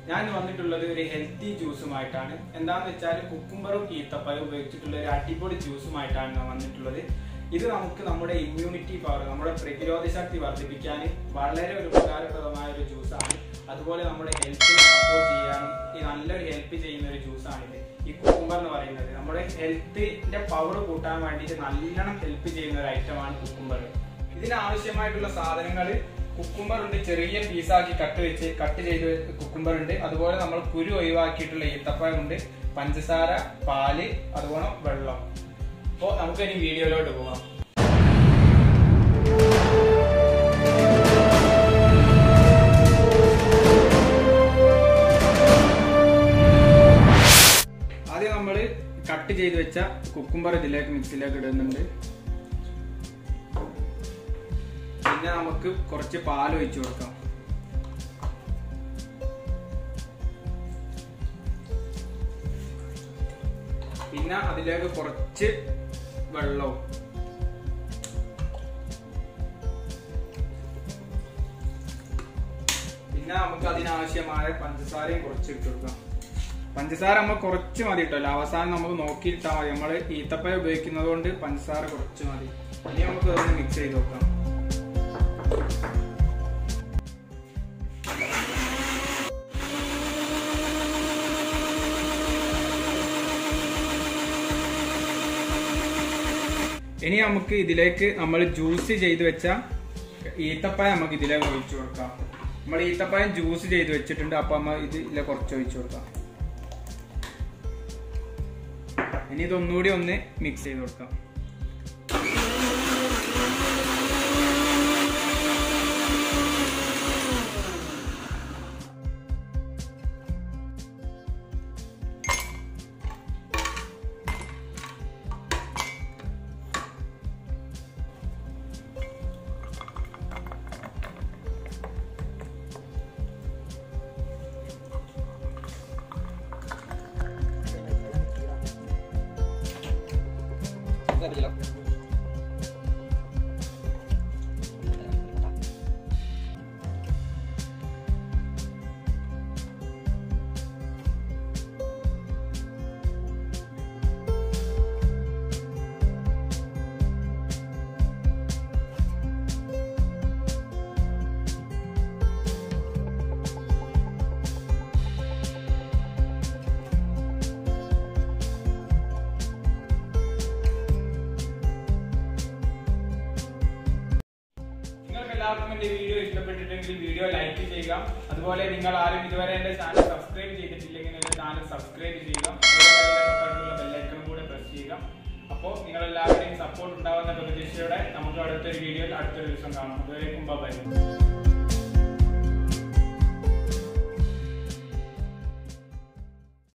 ഞാൻ വന്നിട്ടുള്ളത് ഒരു ഹെൽത്തി ജ്യൂസുമായിട്ടാണ് എന്താണെന്ന് വെച്ചാൽ കുക്കുംബറും ഈത്തപ്പഴം ഉപയോഗിച്ചിട്ടുള്ള ഒരു അടിപൊളി ജ്യൂസുമായിട്ടാണ് ഞാൻ വന്നിട്ടുള്ളത് ഇത് നമുക്ക് നമ്മുടെ ഇമ്മ്യൂണിറ്റി പവർ നമ്മുടെ പ്രതിരോധ ശക്തി വർദ്ധിപ്പിക്കാൻ വളരെ ഒരു ഉപകാരപ്രദമായ ഒരു ജ്യൂസാണ് അതുപോലെ നമ്മുടെ ഹെൽത്തിനെ സപ്പോർട്ട് ചെയ്യാനും ഈ നല്ലൊരു ഹെൽപ്പ് ചെയ്യുന്ന ഒരു ജ്യൂസാണിത് ഈ കുക്കുംബർ എന്ന് പറയുന്നത് നമ്മുടെ ഹെൽത്തിന്റെ പവർ കൂട്ടാൻ വേണ്ടിയിട്ട് നല്ലോണം ഹെൽപ്പ് ചെയ്യുന്ന ഒരു ഐറ്റമാണ് കുക്കുംബർ ഇതിന് ആവശ്യമായിട്ടുള്ള സാധനങ്ങൾ കുക്കുംബർ ഉണ്ട് ചെറിയ പീസാക്കി കട്ട് വെച്ച് കട്ട് ചെയ്ത് കുക്കുംബർ ഉണ്ട് അതുപോലെ നമ്മൾ കുരു ഒഴിവാക്കിയിട്ടുള്ള ഈത്തപ്പഴം ഉണ്ട് പഞ്ചസാര പാല് അതുപോലെ വെള്ളം അപ്പോൾ നമുക്ക് ഇനി വീഡിയോയിലോട്ട് പോകാം ആദ്യം നമ്മൾ കട്ട് ചെയ്ത് വെച്ച കുക്കുംബർ ഇതിലേക്ക് മിക്സിലേക്ക് ഇടുന്നുണ്ട് പിന്നെ നമുക്ക് കുറച്ച് പാൽ ഒഴിച്ചു കൊടുക്കാം പിന്നെ അതിലേക്ക് കുറച്ച് വെള്ളവും പിന്നെ നമുക്ക് അതിനാവശ്യമായ പഞ്ചസാരയും കുറച്ച് ഇട്ട് കൊടുക്കാം പഞ്ചസാര നമ്മൾ കുറച്ച് മതി കിട്ടല്ലോ അവസാനം നമുക്ക് നോക്കിയിട്ടാൽ മതി നമ്മൾ ഈത്തപ്പഴം ഉപയോഗിക്കുന്നത് കൊണ്ട് പഞ്ചസാര കുറച്ച് മതി ഇനി നമുക്ക് അതൊന്ന് മിക്സ് ചെയ്ത് നോക്കാം ഇനി നമുക്ക് ഇതിലേക്ക് നമ്മൾ ജ്യൂസ് ചെയ്ത് വെച്ച ഈത്തപ്പഴം നമുക്ക് ഇതിലേക്ക് ഒഴിച്ചു കൊടുക്കാം നമ്മൾ ഈത്തപ്പഴം ജ്യൂസ് ചെയ്ത് വെച്ചിട്ടുണ്ട് അപ്പൊ നമ്മൾ ഇതിലെ കുറച്ച് ഒഴിച്ചു കൊടുക്കാം ഇനി ഇതൊന്നുകൂടി ഒന്ന് മിക്സ് ചെയ്ത് കൊടുക്കാം നിങ്ങൾക്ക് എല്ലാവർക്കും എന്റെ വീഡിയോ ഇഷ്ടപ്പെട്ടിട്ടെങ്കിൽ വീഡിയോ ലൈക്ക് ചെയ്യുക അതുപോലെ നിങ്ങൾ ആരും ഇതുവരെ എന്റെ ചാനൽ സബ്സ്ക്രൈബ് ചെയ്തിട്ടില്ലെങ്കിൽ എന്റെ ചാനൽ സബ്സ്ക്രൈബ് ചെയ്യുക അതുപോലെ അതിന്റെ തൊട്ടടുത്തുള്ള ബെല്ലൈക്കൺ കൂടെ പ്രസ് ചെയ്യുക അപ്പോൾ നിങ്ങൾ എല്ലാവരുടെയും സപ്പോർട്ട് ഉണ്ടാവുന്ന പ്രതീക്ഷയോടെ നമുക്ക് അടുത്തൊരു വീഡിയോയിൽ അടുത്തൊരു ദിവസം കാണാം അതുവരേക്കും ബൈ